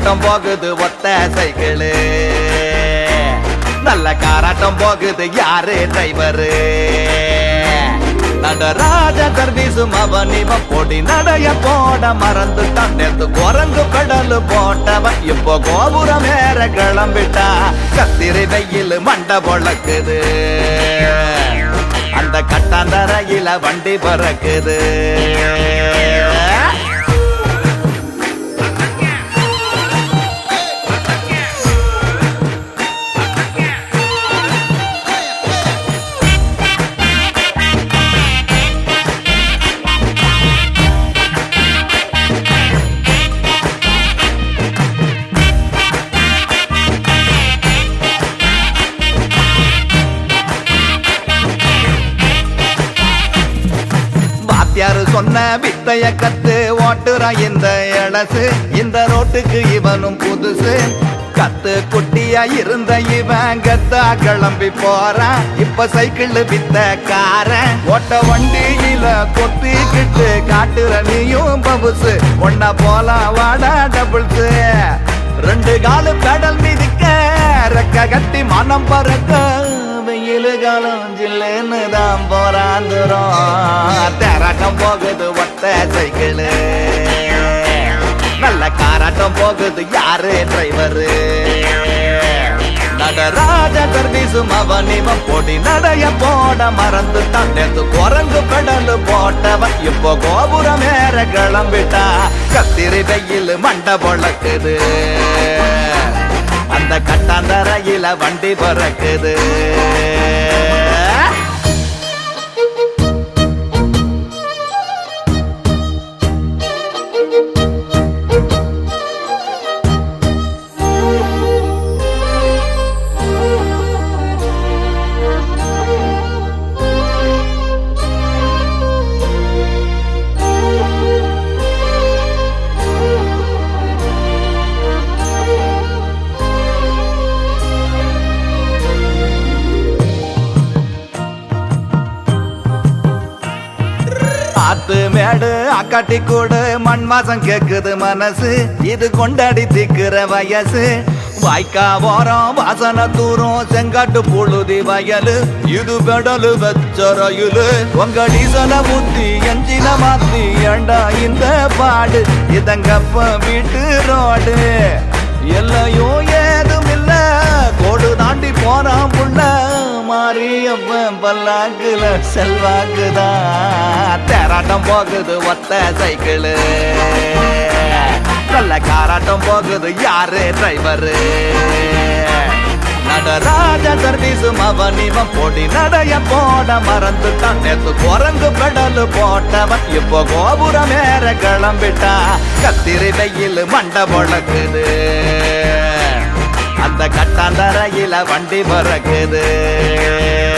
தேராட்டம் போகுது ஒத்த சைக்கிளு நல்ல காராட்டம் போகுது யாரு டிரைவரு நடராஜ சர்வீஸும் அவன் இவன் பொடி நடைய போட மறந்துட்டான் நேத்து குரங்கு கடல் போட்டவன் இப்போ கோபுரம் மேற கிளம்பிட்டா கத்திரி வெயில் மண்ட பொழக்குது அந்த கட்டாந்தரையில வண்டி பறக்குது வாத்தியாரு சொன்ன வித்தைய கத்து ஓட்டுறான் இந்த இளசு இந்த ரோட்டுக்கு இவனும் புதுசு கத்து குட்டியா இருந்த இவன் கத்தா கிளம்பி போறான் இப்ப சைக்கிள் வித்த காரன் ஓட்ட வண்டியில கொத்திக்கிட்டு காட்டுற நீயும் பபுசு ஒன்னா போலாம் வாடா டபுள்ஸ் ரெண்டு காலு பெடல் மிதிக்க ரெக்க கட்டி மனம் பறக்க வெயில் காலம் ஜில்லுன்னு தான் போறாந்துரும் தேராட்டம் போகுது ஒத்த சைக்கிளு நல்ல காராட்டம் போகுது யாரு டிரைவரு நடராஜ சர்வீஸும் அவன் இவன் பொடி நடைய போட மறந்துட்டான் நேத்து குரங்கு பெடல் போட்டவன் இப்போ கோபுரம் மேற கிளம்பிட்டா கத்திரி வெயில் மண்ட பொழக்குது அந்த கட்டாந்தரையில வண்டி பறக்குது ஆத்து மேடு அக்காட்டி கூடு மண் மாசம் கேக்குது மனசு இது கொண்டாடி திக்கிற வயசு வாய்க்கா ஓரம் வாசன தூரம் செங்காட்டு புழுதி வயலு இது பெடலு வச்ச ரயிலு உங்க டீசல ஊத்தி எஞ்சின மாத்தி ஏண்டா இந்த பாடு இதங்கப்ப வீட்டு ரோடு எல்லையும் ஏதும் இல்ல கோடு தாண்டி போறான் புள்ள மாரியப்பன் பல்லாக்குல செல்வாக்குதான் தேராட்டம் போகுது ஒத்த சைக்கிளு நல்ல காராட்டம் போகுது யாரு டிரைவரு நடராஜ சர்வீஸும் அவன் இவன் பொடி நடைய போட மறந்துட்டான் நேத்து குரங்கு பெடல் போட்டவன் இப்போ கோபுரம் மேற கிளம்பிட்டா கத்திரி வெயில் மண்ட பொழக்குது அந்த கட்டாந்தரையில வண்டி பறக்குது